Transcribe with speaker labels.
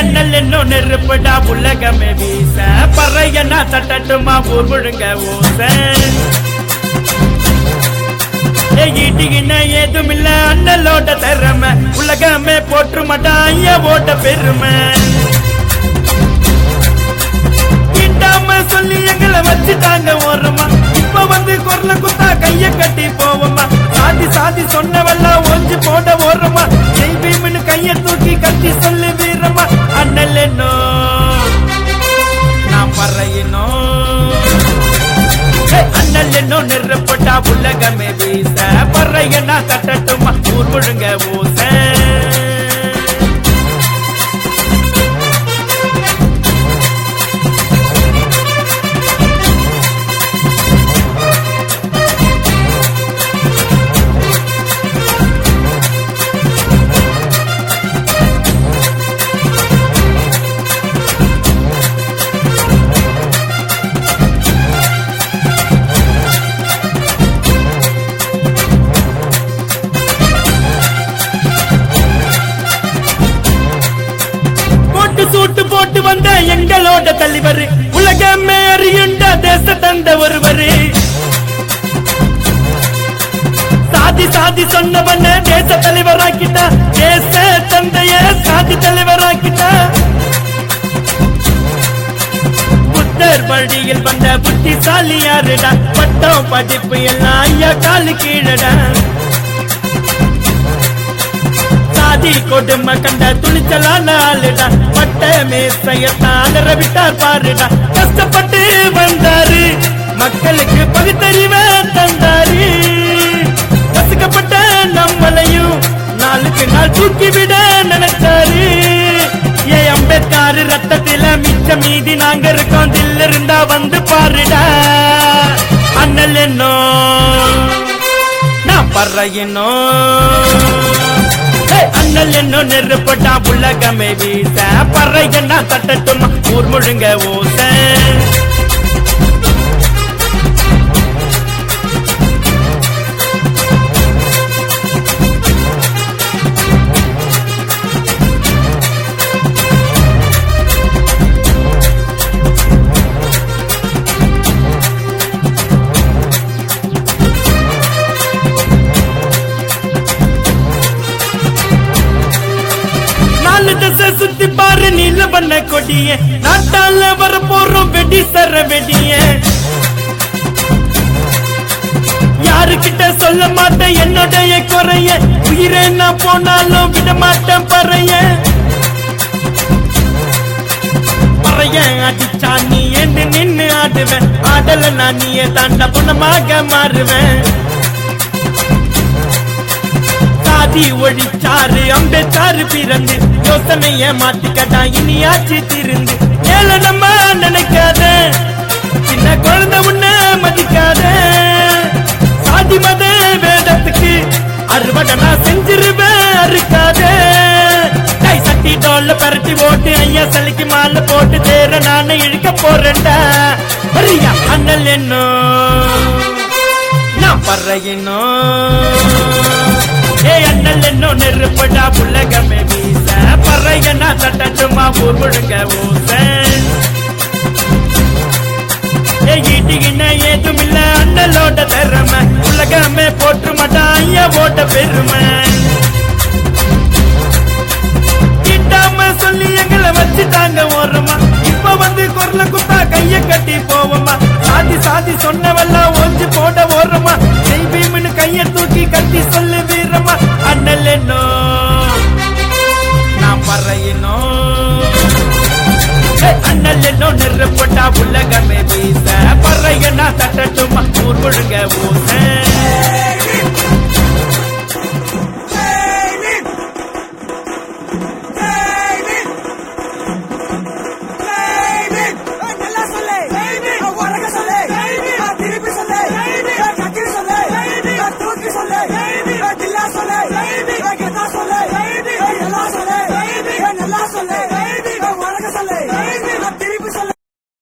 Speaker 1: அண்ணல் என்னும் நெருப்புடா உலகமே வீச பறையனா தட்டட்டுமா ஊர் முழுங்க ஊச ஈட்டிகின ஏதும் இல்ல அண்ணலோட திறமை உலகமே போற்று மாட்டா ஐயாவோட பெருமை கிட்டாம சொல்லி எங்களை வச்சுட்டாங்க ஓரமா இப்ப வந்து குரல குத்தா கைய கட்டி போவோமா சாதி சாதி சொன்னவெல்லாம் ஒஞ்சு போட ஓரமா ஜெய் பீம்னு கைய தூக்கி கட்டி சொல்லு வீரமா அண்ணல் என்னோ நான் பறையினோ அண்ணல் என்னோ நெருப்பட்டா உலகமே வீச பறையனா தட்டட்டுமா ஊர் முழுங்க ஊச போட்டு சூட்டு போட்டு வந்த எங்களோட தலைவர் உலகமே அறியுண்ட தேச தந்த ஒருவரு சாதி சாதி சொன்னவன தேச தலைவராக்கிட்டா தேச தந்தைய சாதி தலைவராக்கிட்டா புத்தர் வழியில் வந்த புத்திசாலி யாருடா பட்டம் படிப்பு எல்லாம் ஐயா காலு கீழடா சாதி கொடுமை கண்ட துணிச்சலான ஆளுடா பட்ட மேசையத்தான் விட்டார் பாருடா கஷ்டப்பட்டு வந்தாரு மக்களுக்கு பகுத்தறிவை தந்தாரு கசுக்கப்பட்ட நம்மளையும் நாளுக்கு நாள் தூக்கி விட நினைச்சாரு ஏ அம்பேத்கர் ரத்தத்தில மிச்ச மீதி நாங்க இருக்கோம் தில் இருந்தா வந்து பாருடா அண்ணல் என்னோ நான் பறையினோ அண்ணல் என்ன நெருப்பட்டா உலகமே வீச பறையன்னா தட்டட்டுமா ஊர் முழுங்க ஓச நாலு தசை சுத்தி பாரு நீல பண்ண கொடிய நாட்டால வர போறோம் வெடி சர வெடிய யாருக்கிட்ட சொல்ல மாட்டேன் என்னுடைய குறைய உயிரை நான் போனாலும் விட மாட்டேன் பறைய பறைய அடிச்சா நீ என்று நின்னு ஆடுவேன் ஆடல நான் நீயே தாண்ட பொண்ணமாக மாறுவேன் சாதி ஒழிச்சாரு அம்பேத்கர் பிறந்து யோசனைய மாத்திக்கட்டா இனியாச்சு திருந்து ஏழை நம்ம நினைக்காத சின்ன குழந்தை உன்ன மதிக்காத சாதி மத வேதத்துக்கு அறுவடை நான் செஞ்சிருவேன் அறுக்காத கை சட்டி டோல்ல பரட்டி ஓட்டு ஐயா சலிக்கு மாலை போட்டு தேர நானே இழுக்க போறேன்டா வரியா அண்ணல் என்னோ நான் பறையினோ ஏ அண்ணல் என்னோ நெருப்படா உலகமே வீச பறையனா தட்டட்டுமா ஊர் முழுங்க ஊச ஏ ஈட்டிகின ஏதும் இல்ல அண்ணலோட திறமை உலகமே போற்று மாட்டா ஐயா ஓட்ட பெருமை கிட்டாம சொல்லி எங்களை வச்சுட்டாங்க ஓரமா இப்ப வந்து குரல குத்தா கைய கட்டி போவோமா சாதி சாதி சொன்னவெல்லாம் ஒஞ்சு போட ஓரமா ஜெய் பீம்னு கைய தூக்கி கட்டி சொல்லு வீரமா அண்ணல் என்னோ நான் பறையினோ அண்ணல் என்னோ நெருப்பட்டா உலகமே வீச பறையனா தட்டட்டுமா ஊர் முழுங்க ஊச
Speaker 2: நல்லா சொல்லு உலக சொல்லு திருப்பி சொல்லு கட்டி சொல்லு தூக்கி சொல்லு தில்லா சொல்லு